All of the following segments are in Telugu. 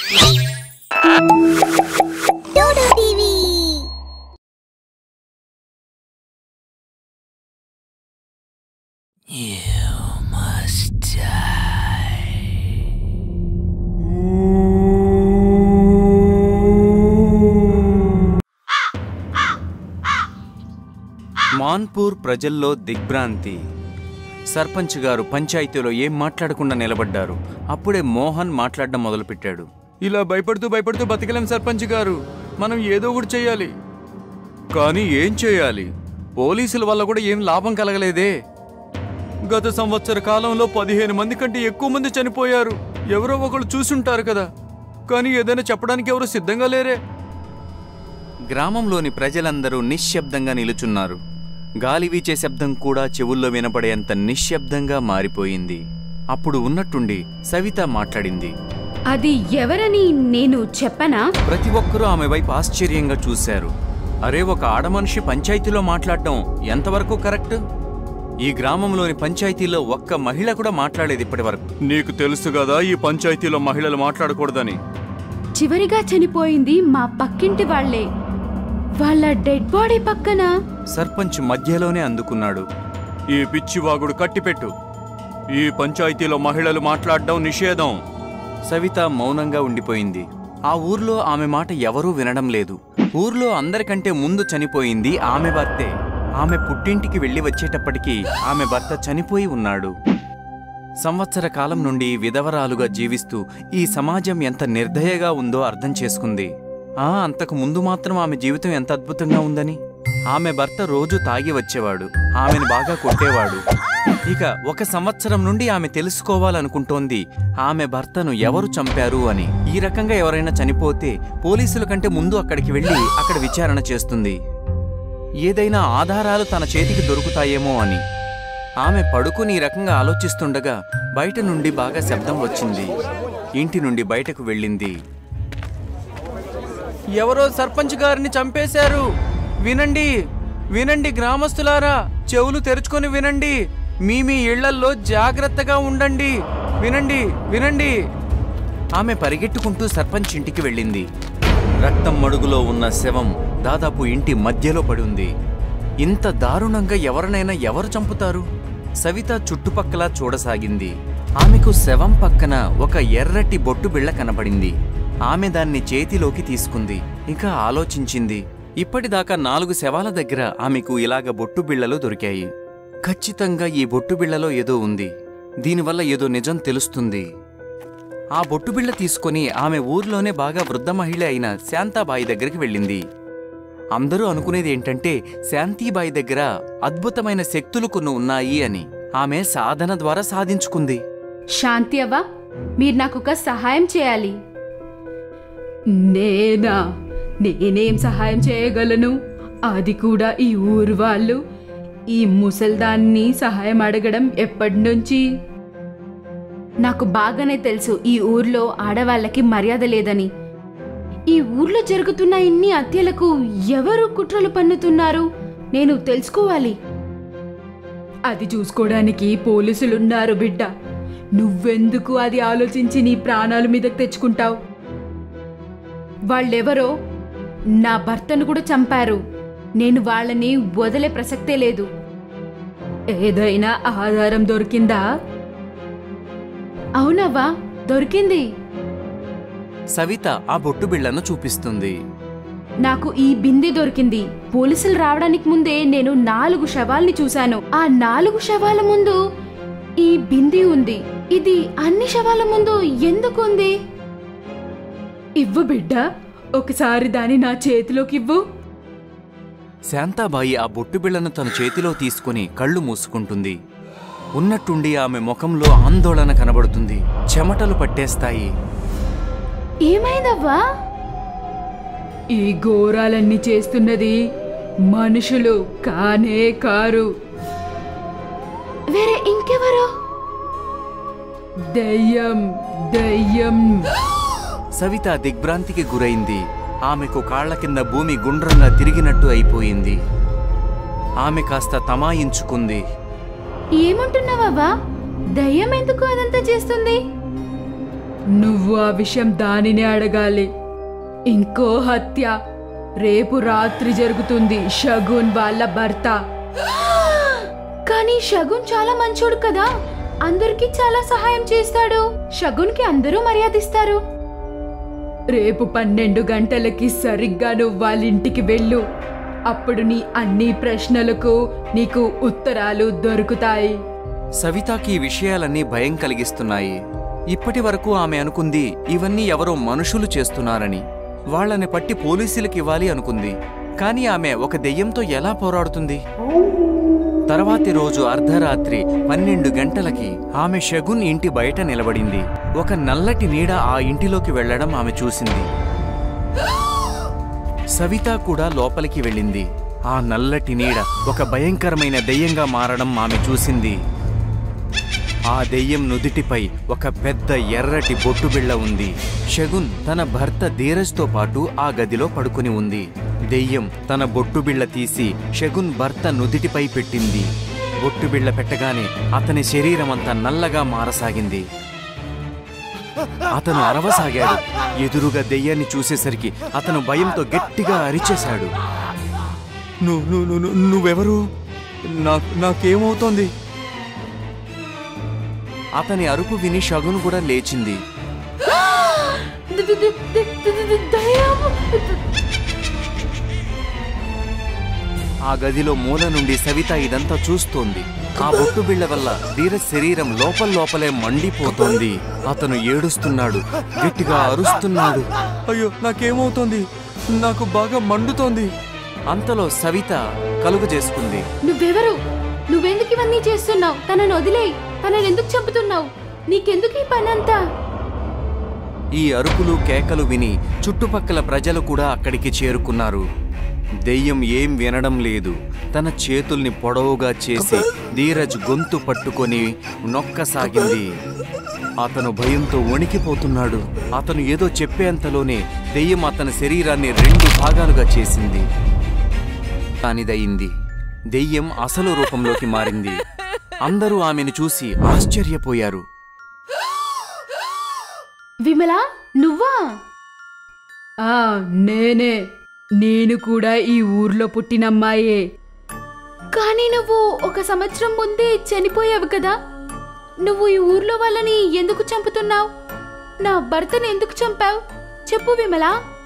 డోడో టీవీ మాన్పూర్ ప్రజల్లో దిగ్భ్రాంతి సర్పంచ్ గారు పంచాయతీలో ఏం మాట్లాడకుండా నిలబడ్డారు అప్పుడే మోహన్ మాట్లాడడం మొదలుపెట్టాడు ఇలా భయపడుతూ భయపడుతూ బతికలేం సర్పంచ్ గారు మనం ఏదో ఒకటి చేయాలి కానీ ఏం చేయాలి పోలీసుల వల్ల కూడా ఏం లాభం కలగలేదే గత సంవత్సర కాలంలో పదిహేను మంది కంటే ఎక్కువ మంది చనిపోయారు ఎవరో ఒకరు చూసుంటారు కదా కానీ ఏదైనా చెప్పడానికి ఎవరు సిద్ధంగా లేరే గ్రామంలోని ప్రజలందరూ నిశ్శబ్దంగా నిలుచున్నారు గాలి వీచే శబ్దం కూడా చెవుల్లో వినపడేంత నిశ్శబ్దంగా మారిపోయింది అప్పుడు ఉన్నట్టుండి సవిత మాట్లాడింది అది ఎవరని నేను చెప్పనా ప్రతి ఒక్కరూ ఆమె వైపు ఆశ్చర్యంగా చూశారు అరే ఒక ఆడమనిషి పంచాయతీలో మాట్లాడటం ఎంతవరకు కరెక్ట్ ఈ గ్రామంలోని పంచాయతీలో ఒక్క మహిళ కూడా మాట్లాడేది ఇప్పటి వరకు నీకు తెలుసు కదా ఈ పంచాయతీలో మహిళలు మాట్లాడకూడదని చివరిగా చనిపోయింది మా పక్కింటి వాళ్లే వాళ్ళ డెడ్ బాడీ పక్కన సర్పంచ్ మధ్యలోనే అందుకున్నాడు ఈ పిచ్చివాగుడు కట్టిపెట్టు ఈ పంచాయతీలో మహిళలు మాట్లాడడం నిషేధం సవిత మౌనంగా ఉండిపోయింది ఆ ఊర్లో ఆమె మాట ఎవరూ వినడం లేదు ఊర్లో అందరికంటే ముందు చనిపోయింది ఆమె భర్తే ఆమె పుట్టింటికి వెళ్లి వచ్చేటప్పటికి ఆమె భర్త చనిపోయి ఉన్నాడు సంవత్సర కాలం నుండి విధవరాలుగా జీవిస్తూ ఈ సమాజం ఎంత నిర్దయగా ఉందో అర్థం చేసుకుంది ఆ అంతకు ముందు మాత్రం ఆమె జీవితం ఎంత అద్భుతంగా ఉందని ఆమె భర్త రోజు తాగి వచ్చేవాడు ఆమెను బాగా కొట్టేవాడు ఇక ఒక సంవత్సరం నుండి ఆమె తెలుసుకోవాలనుకుంటోంది ఆమె భర్తను ఎవరు చంపారు అని ఈ రకంగా ఎవరైనా చనిపోతే పోలీసుల కంటే ముందు అక్కడికి వెళ్లి అక్కడ విచారణ చేస్తుంది ఏదైనా ఆధారాలు తన చేతికి దొరుకుతాయేమో అని ఆమె పడుకుని ఈ రకంగా ఆలోచిస్తుండగా బయట నుండి బాగా శబ్దం వచ్చింది ఇంటి నుండి బయటకు వెళ్ళింది ఎవరో సర్పంచ్ గారిని చంపేశారు వినండి వినండి గ్రామస్తులారా చెవులు తెరుచుకొని వినండి మీ మీ ఇళ్లల్లో జాగ్రత్తగా ఉండండి వినండి వినండి ఆమె పరిగెట్టుకుంటూ సర్పంచ్ ఇంటికి వెళ్ళింది రక్తం మడుగులో ఉన్న శవం దాదాపు ఇంటి మధ్యలో పడి ఉంది ఇంత దారుణంగా ఎవరినైనా ఎవరు చంపుతారు సవిత చుట్టుపక్కల చూడసాగింది ఆమెకు శవం పక్కన ఒక ఎర్రటి బొట్టు బిళ్ళ కనబడింది ఆమె దాన్ని చేతిలోకి తీసుకుంది ఇంకా ఆలోచించింది ఇప్పటిదాకా నాలుగు శవాల దగ్గర ఆమెకు ఇలాగ బొట్టు బిళ్ళలు దొరికాయి ఖచ్చితంగా ఈ బొట్టు బిళ్ళలో ఏదో ఉంది దీనివల్ల ఏదో నిజం తెలుస్తుంది ఆ బొట్టు బిళ్ళ తీసుకొని ఆమె ఊర్లోనే బాగా వృద్ధ మహిళ అయిన శాంతాబాయి దగ్గరికి వెళ్ళింది అందరూ అనుకునేది ఏంటంటే శాంతిబాయి దగ్గర అద్భుతమైన శక్తులు కొన్ని ఉన్నాయి అని ఆమె సాధన ద్వారా సాధించుకుంది శాంతి అవ్వ మీరు నాకు ఒక సహాయం చేయాలి నేనా నేనేం సహాయం చేయగలను అది కూడా ఈ ఊరు వాళ్ళు ఈ ముసల్దాన్ని సహాయం అడగడం ఎప్పటి నుంచి నాకు బాగానే తెలుసు ఈ ఊర్లో ఆడవాళ్ళకి మర్యాద లేదని ఈ ఊర్లో జరుగుతున్న ఇన్ని హత్యలకు ఎవరు కుట్రలు పన్నుతున్నారు నేను తెలుసుకోవాలి అది చూసుకోవడానికి పోలీసులున్నారు బిడ్డ నువ్వెందుకు అది ఆలోచించి నీ ప్రాణాల మీదకి తెచ్చుకుంటావు వాళ్ళెవరో నా భర్తను కూడా చంపారు నేను వాళ్ళని వదిలే ప్రసక్తే లేదు ఏదైనా ఆధారం దొరికిందా అవునవ్వా దొరికింది సవిత ఆ బొట్టు బిళ్ళను చూపిస్తుంది నాకు ఈ బిందె దొరికింది పోలీసులు రావడానికి ముందే నేను నాలుగు శవాల్ని చూశాను ఆ నాలుగు శవాల ముందు ఈ బింది ఉంది ఇది అన్ని శవాల ముందు ఎందుకు ఉంది ఇవ్వు బిడ్డ ఒకసారి దాన్ని నా చేతిలోకి ఇవ్వు శాంతాబాయి ఆ బొట్టు బిళ్ళను తన చేతిలో తీసుకుని కళ్ళు మూసుకుంటుంది ఉన్నట్టుండి ఆమె ముఖంలో ఆందోళన కనబడుతుంది చెమటలు పట్టేస్తాయి ఏమైందవ్వా ఈ ఘోరాలన్నీ చేస్తున్నది మనుషులు కానే కారు వేరే ఇంకెవరు దయ్యం దయ్యం సవిత దిగ్భ్రాంతికి గురైంది ఆమెకు కాళ్ల కింద భూమి గుండ్రంగా తిరిగినట్టు అయిపోయింది ఆమె కాస్త తమాయించుకుంది ఏమంటున్నావవ్వా దయ్యం ఎందుకు అదంతా చేస్తుంది నువ్వు ఆ విషయం దానినే అడగాలి ఇంకో హత్య రేపు రాత్రి జరుగుతుంది షగున్ వాళ్ళ భర్త కానీ షగున్ చాలా మంచోడు కదా అందరికీ చాలా సహాయం చేస్తాడు షగున్కి అందరూ మర్యాదిస్తారు రేపు పన్నెండు గంటలకి సరిగ్గా నువ్వు వాళ్ళ ఇంటికి వెళ్ళు అప్పుడు నీ అన్ని ప్రశ్నలకు నీకు ఉత్తరాలు దొరుకుతాయి సవితాకి ఈ విషయాలన్నీ భయం కలిగిస్తున్నాయి ఇప్పటి వరకు ఆమె అనుకుంది ఇవన్నీ ఎవరో మనుషులు చేస్తున్నారని వాళ్ళని పట్టి పోలీసులకు ఇవ్వాలి అనుకుంది కానీ ఆమె ఒక దెయ్యంతో ఎలా పోరాడుతుంది తర్వాతి రోజు అర్ధరాత్రి పన్నెండు గంటలకి ఆమె షగున్ ఇంటి బయట నిలబడింది ఒక నల్లటి నీడ ఆ ఇంటిలోకి వెళ్లడం ఆమె చూసింది సవిత కూడా లోపలికి వెళ్ళింది ఆ నల్లటి నీడ ఒక భయంకరమైన దెయ్యంగా మారడం ఆమె చూసింది ఆ దెయ్యం నుదిటిపై ఒక పెద్ద ఎర్రటి బొట్టుబిళ్ళ ఉంది షగున్ తన భర్త ధీరజ్తో పాటు ఆ గదిలో పడుకుని ఉంది దెయ్యం తన బొట్టుబిళ్ళ తీసి షగున్ భర్త నుదిటిపై పెట్టింది బొట్టుబిళ్ళ పెట్టగానే అతని శరీరమంతా నల్లగా మారసాగింది అతను అరవసాగాడు ఎదురుగా దెయ్యాన్ని చూసేసరికి అతను భయంతో గట్టిగా అరిచేశాడు నువ్వు నువ్వు నువ్వు నువ్వెవరు నాకు నాకేమవుతోంది అతని అరుపు విని షగున్ కూడా లేచింది ద- ద- ద- ద- ద- ద- దయ్యం. ఆ గదిలో మూల నుండి సవిత ఇదంతా చూస్తోంది ఆ బొట్టు బిళ్ళ వల్ల ధీరజ్ శరీరం లోపల లోపలే మండిపోతోంది అతను ఏడుస్తున్నాడు గట్టిగా అరుస్తున్నాడు అయ్యో నాకేమవుతోంది నాకు బాగా మండుతోంది అంతలో సవిత కలుగు చేసుకుంది నువ్వెవరు నువ్వెందుకు ఇవన్నీ చేస్తున్నావు తనను వదిలేయి తనని ఎందుకు చంపుతున్నావు నీకెందుకు ఈ పని అంతా ఈ అరుపులు కేకలు విని చుట్టుపక్కల ప్రజలు కూడా అక్కడికి చేరుకున్నారు దెయ్యం ఏం వినడం లేదు తన చేతుల్ని పొడవుగా చేసి ధీరజ్ గొంతు పట్టుకొని నొక్కసాగింది అతను భయంతో వణికిపోతున్నాడు అతను ఏదో చెప్పేంతలోనే దెయ్యం అతని శరీరాన్ని రెండు భాగాలుగా చేసింది కానిదయింది దెయ్యం అసలు రూపంలోకి మారింది అందరూ ఆమెను చూసి ఆశ్చర్యపోయారు విమల నువ్వా ఆ నేనే నేను కూడా ఈ ఊర్లో పుట్టినమ్మాయే కానీ నువ్వు ఒక సంవత్సరం ముందే చనిపోయావు కదా నువ్వు ఈ ఊర్లో వాళ్ళని ఎందుకు చంపుతున్నావు నా భర్తను ఎందుకు చంపావు చెప్పు విమల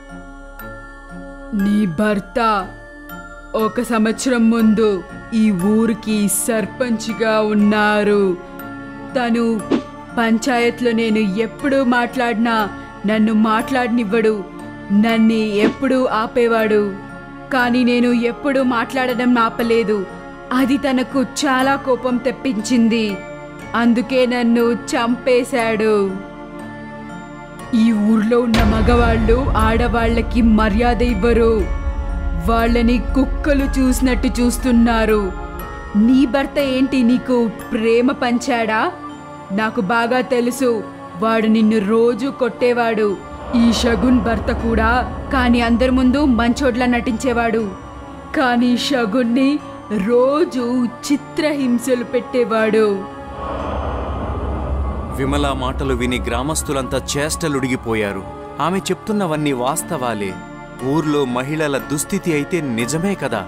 నీ భర్త ఒక సంవత్సరం ముందు ఈ ఊరికి సర్పంచ్గా ఉన్నారు తను పంచాయత్లో నేను ఎప్పుడు మాట్లాడినా నన్ను మాట్లాడనివ్వడు నన్ను ఎప్పుడూ ఆపేవాడు కానీ నేను ఎప్పుడూ మాట్లాడడం ఆపలేదు అది తనకు చాలా కోపం తెప్పించింది అందుకే నన్ను చంపేశాడు ఈ ఊర్లో ఉన్న మగవాళ్ళు ఆడవాళ్ళకి మర్యాద ఇవ్వరు వాళ్ళని కుక్కలు చూసినట్టు చూస్తున్నారు నీ భర్త ఏంటి నీకు ప్రేమ పంచాడా నాకు బాగా తెలుసు వాడు నిన్ను రోజు కొట్టేవాడు ఈ షగున్ భర్త కూడా కానీ అందరి ముందు మంచోడ్లా నటించేవాడు కానీ షగున్ని రోజు చిత్రహింసలు పెట్టేవాడు విమల మాటలు విని గ్రామస్తులంతా చేష్టలుడిగిపోయారు ఆమె చెప్తున్నవన్నీ వాస్తవాలే ఊర్లో మహిళల దుస్థితి అయితే నిజమే కదా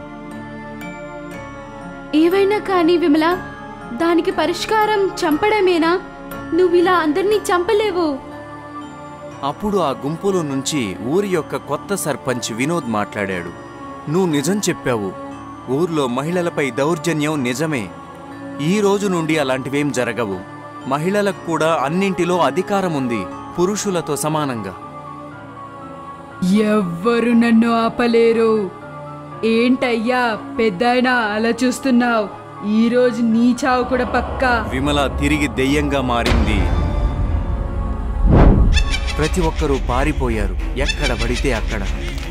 ఏవైనా కానీ విమల దానికి పరిష్కారం చంపడమేనా నువ్వు ఇలా అందరినీ చంపలేవు అప్పుడు ఆ గుంపులో నుంచి ఊరి యొక్క కొత్త సర్పంచ్ వినోద్ మాట్లాడాడు నువ్వు నిజం చెప్పావు ఊర్లో మహిళలపై దౌర్జన్యం నిజమే ఈ రోజు నుండి అలాంటివేం జరగవు మహిళలకు కూడా అన్నింటిలో అధికారం ఉంది పురుషులతో సమానంగా ఎవ్వరు నన్ను ఆపలేరు ఏంటయ్యా పెద్దాయనా అలా చూస్తున్నావు ఈ రోజు నీ చావు కూడా పక్కా విమల తిరిగి దెయ్యంగా మారింది ప్రతి ఒక్కరూ పారిపోయారు ఎక్కడ పడితే అక్కడ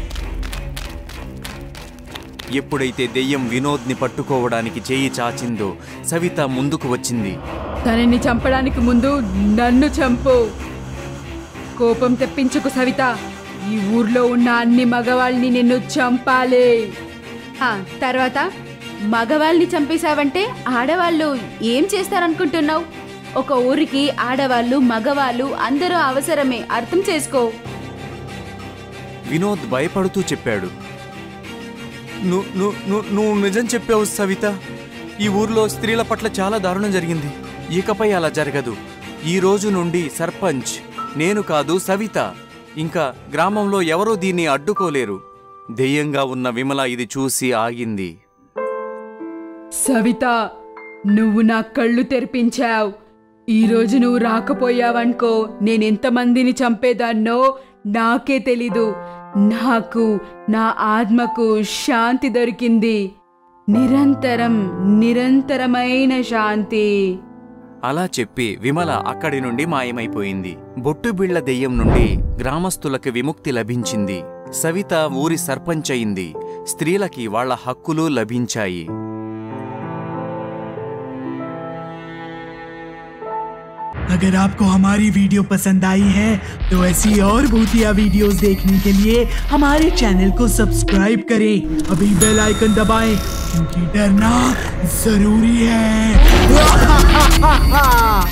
ఎప్పుడైతే దెయ్యం వినోద్ని పట్టుకోవడానికి చేయి చాచిందో సవిత ముందుకు వచ్చింది తనని చంపడానికి ముందు నన్ను చంపు కోపం తెప్పించుకు సవిత ఈ ఊర్లో ఉన్న అన్ని మగవాళ్ళని నిన్ను చంపాలి ఆ, తర్వాత మగవాళ్ళని చంపేశావంటే ఆడవాళ్ళు ఏం చేస్తారనుకుంటున్నావు ఒక ఊరికి ఆడవాళ్ళు మగవాళ్ళు అందరూ అవసరమే అర్థం చేసుకో వినోద్ భయపడుతూ చెప్పాడు "ను- ను- ను- నువ్వు నిజం చెప్పావు సవిత ఈ ఊర్లో స్త్రీల పట్ల చాలా దారుణం జరిగింది ఇకపై అలా జరగదు ఈ రోజు నుండి సర్పంచ్ నేను కాదు సవిత ఇంకా గ్రామంలో ఎవరూ దీన్ని అడ్డుకోలేరు దెయ్యంగా ఉన్న విమల ఇది చూసి ఆగింది సవిత నువ్వు నా కళ్ళు తెరిపించావు ఈరోజు నువ్వు రాకపోయావనుకో నేనెంతమందిని చంపేదాన్నో నాకే తెలీదు నాకు నా ఆత్మకు శాంతి దొరికింది నిరంతరం నిరంతరమైన శాంతి అలా చెప్పి విమల అక్కడి నుండి మాయమైపోయింది బొట్టుబిళ్ల దెయ్యం నుండి గ్రామస్తులకు విముక్తి లభించింది సవిత ఊరి సర్పంచ్ అయింది స్త్రీలకి వాళ్ళ హక్కులు లభించాయి अगर आपको हमारी वीडियो पसंद आई है तो ऐसी और भूतिया वीडियोस देखने के लिए हमारे चैनल को सब्सक्राइब करें अभी बेल आइकन दबाएं क्योंकि डरना जरूरी है